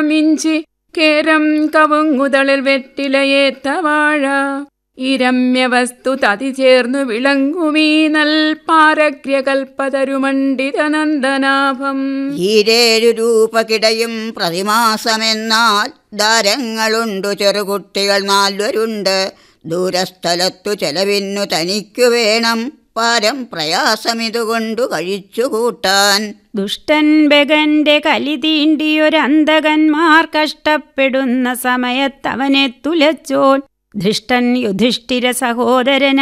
മിഞ്ചി കേരം കവുങ്ങുതളിൽ വെറ്റിലയേത്ത വാഴ ഈ രമ്യവസ്തു തതി ചേർന്നു വിളങ്ങുമീ നൽ പാരഗ്ര്യകൽപ്പതരുമണ്ഡിത നന്ദനാഭം ഈരേഴു രൂപ കിടയും പ്രതിമാസമെന്നാൽ ദാരങ്ങളുണ്ടു ചെറുകുട്ടികൾ നാൽവരുണ്ട് ദൂരസ്ഥലത്തു ചെലവിന്നു തനിക്കു വേണം പാരം പ്രയാസമിതുകൊണ്ടു കഴിച്ചുകൂട്ടാൻ ദുഷ്ടൻ ബഗന്റെ കലി തീണ്ടിയൊരന്തകന്മാർ കഷ്ടപ്പെടുന്ന സമയത്തവനെ തുലച്ചോൻ ധൃഷ്ടൻ യുധിഷ്ഠിര സഹോദരന